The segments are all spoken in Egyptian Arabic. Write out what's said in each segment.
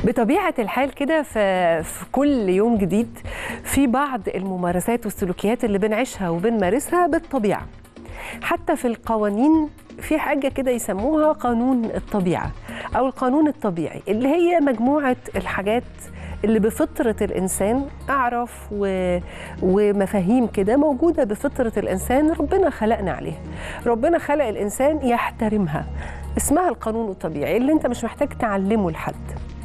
بطبيعة الحال كده في في كل يوم جديد في بعض الممارسات والسلوكيات اللي بنعيشها وبنمارسها بالطبيعة حتى في القوانين في حاجة كده يسموها قانون الطبيعة أو القانون الطبيعي اللي هي مجموعة الحاجات اللي بفطرة الإنسان أعرف و... ومفاهيم كده موجودة بفطرة الإنسان ربنا خلقنا عليها ربنا خلق الإنسان يحترمها اسمها القانون الطبيعي اللي أنت مش محتاج تعلمه لحد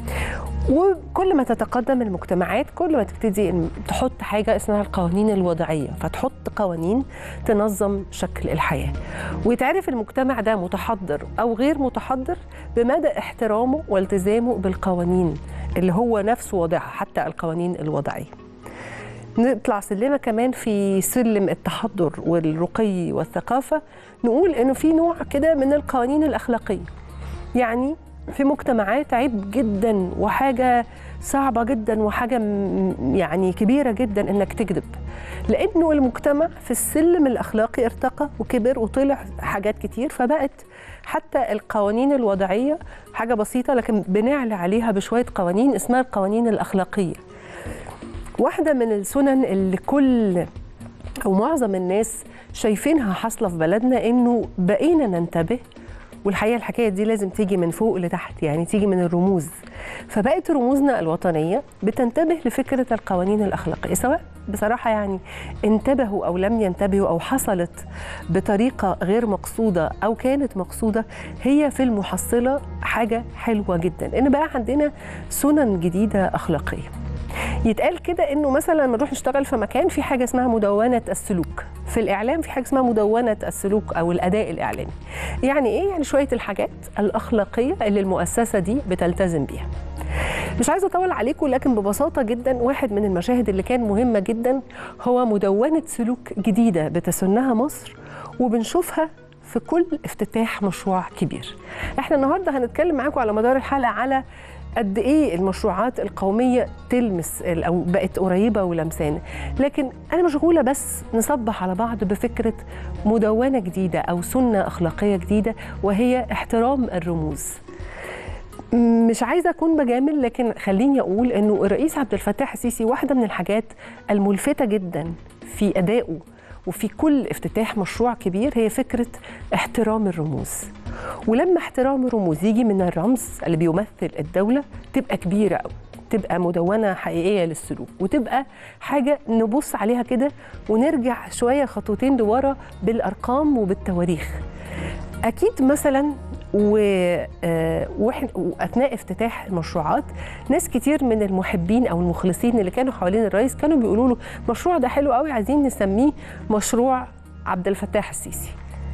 وكل ما تتقدم المجتمعات كل ما تبتدي تحط حاجة اسمها القوانين الوضعية فتحط قوانين تنظم شكل الحياة ويتعرف المجتمع ده متحضر أو غير متحضر بمدى احترامه والتزامه بالقوانين اللي هو نفسه وضعها حتى القوانين الوضعية نطلع سلمة كمان في سلم التحضر والرقي والثقافة نقول إنه في نوع كده من القوانين الأخلاقية يعني في مجتمعات عيب جدا وحاجة صعبة جدا وحاجة يعني كبيرة جدا إنك تكذب لأنه المجتمع في السلم الأخلاقي ارتقى وكبر وطلع حاجات كتير فبقت حتى القوانين الوضعية حاجة بسيطة لكن بنعلى عليها بشوية قوانين اسمها القوانين الأخلاقية واحدة من السنن اللي كل أو معظم الناس شايفينها حاصلة في بلدنا إنه بقينا ننتبه والحقيقه الحكايه دي لازم تيجي من فوق لتحت يعني تيجي من الرموز فبقت رموزنا الوطنيه بتنتبه لفكره القوانين الاخلاقيه سواء بصراحه يعني انتبهوا او لم ينتبهوا او حصلت بطريقه غير مقصوده او كانت مقصوده هي في المحصله حاجه حلوه جدا ان بقى عندنا سنن جديده اخلاقيه يتقال كده انه مثلا لما نروح نشتغل في مكان في حاجه اسمها مدونه السلوك في الاعلام في حاجه اسمها مدونه السلوك او الاداء الاعلامي يعني ايه يعني شويه الحاجات الاخلاقيه اللي المؤسسه دي بتلتزم بيها مش عايزه اطول عليكم لكن ببساطه جدا واحد من المشاهد اللي كان مهمه جدا هو مدونه سلوك جديده بتسنها مصر وبنشوفها في كل افتتاح مشروع كبير احنا النهارده هنتكلم معاكم على مدار الحلقه على قد ايه المشروعات القوميه تلمس او بقت قريبه ولمسانه لكن انا مشغوله بس نصبح على بعض بفكره مدونه جديده او سنه اخلاقيه جديده وهي احترام الرموز مش عايزه اكون بجامل لكن خليني اقول انه الرئيس عبد الفتاح السيسي واحده من الحاجات الملفته جدا في ادائه وفي كل افتتاح مشروع كبير هي فكره احترام الرموز ولما احترام الرموز يجي من الرمز اللي بيمثل الدوله تبقى كبيره قوي تبقى مدونه حقيقيه للسلوك وتبقى حاجه نبص عليها كده ونرجع شويه خطوتين لورا بالارقام وبالتواريخ اكيد مثلا واثناء افتتاح المشروعات ناس كتير من المحبين او المخلصين اللي كانوا حوالين الرئيس كانوا بيقولوا له المشروع ده حلو قوي عايزين نسميه مشروع عبد الفتاح السيسي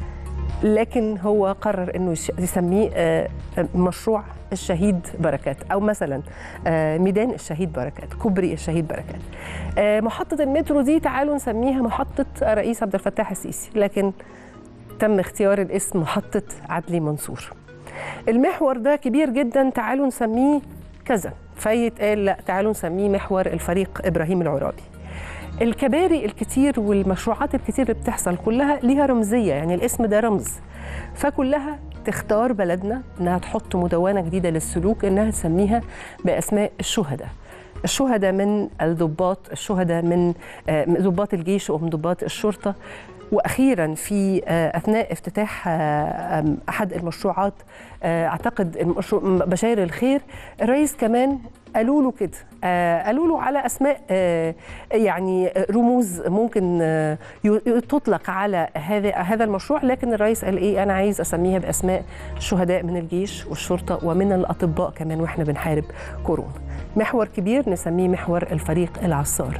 لكن هو قرر انه يسميه مشروع الشهيد بركات او مثلا ميدان الشهيد بركات كوبري الشهيد بركات محطه المترو دي تعالوا نسميها محطه الرئيس عبد الفتاح السيسي لكن تم اختيار الاسم محطة عدلي منصور المحور ده كبير جدا تعالوا نسميه كذا فيتقال لا تعالوا نسميه محور الفريق إبراهيم العرابي الكباري الكتير والمشروعات الكتير اللي بتحصل كلها ليها رمزية يعني الاسم ده رمز فكلها تختار بلدنا انها تحط مدونة جديدة للسلوك انها تسميها بأسماء الشهداء الشهداء من الضباط الشهداء من ضباط الجيش ومن ضباط الشرطة واخيرا في اثناء افتتاح احد المشروعات اعتقد بشاير الخير الرئيس كمان قالوا له كده قالوا له على اسماء يعني رموز ممكن تطلق على هذا هذا المشروع لكن الرئيس قال ايه انا عايز اسميها باسماء شهداء من الجيش والشرطه ومن الاطباء كمان واحنا بنحارب كورونا محور كبير نسميه محور الفريق العصار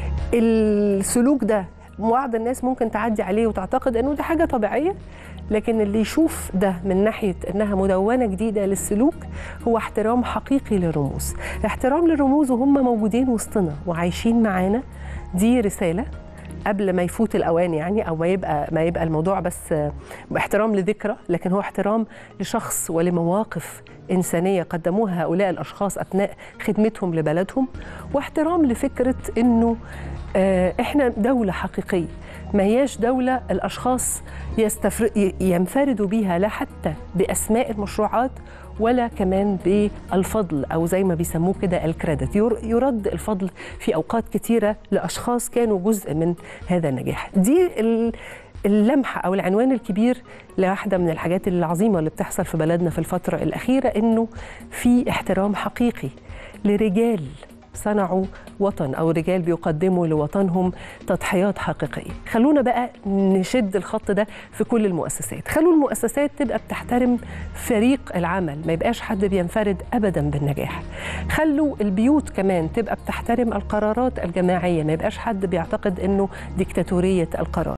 السلوك ده بعض الناس ممكن تعدي عليه وتعتقد انه ده حاجه طبيعيه لكن اللي يشوف ده من ناحيه انها مدونه جديده للسلوك هو احترام حقيقي للرموز احترام للرموز وهم موجودين وسطنا وعايشين معانا دي رساله قبل ما يفوت الاوان يعني او ما يبقى ما يبقى الموضوع بس احترام لذكرى لكن هو احترام لشخص ولمواقف انسانيه قدموها هؤلاء الاشخاص اثناء خدمتهم لبلدهم واحترام لفكره انه احنا دوله حقيقيه ما هياش دوله الاشخاص يستفر... ينفردوا بيها لا حتى باسماء المشروعات ولا كمان بالفضل او زي ما بيسموه كده الكريدت ير- يرد الفضل في اوقات كتيره لاشخاص كانوا جزء من هذا النجاح دي ال- اللمحه او العنوان الكبير لواحده من الحاجات العظيمه اللي بتحصل في بلدنا في الفتره الاخيره انه في احترام حقيقي لرجال صنعوا وطن او رجال بيقدموا لوطنهم تضحيات حقيقيه خلونا بقى نشد الخط ده في كل المؤسسات خلوا المؤسسات تبقى بتحترم فريق العمل ما يبقاش حد بينفرد ابدا بالنجاح خلوا البيوت كمان تبقى بتحترم القرارات الجماعيه ما يبقاش حد بيعتقد انه ديكتاتوريه القرار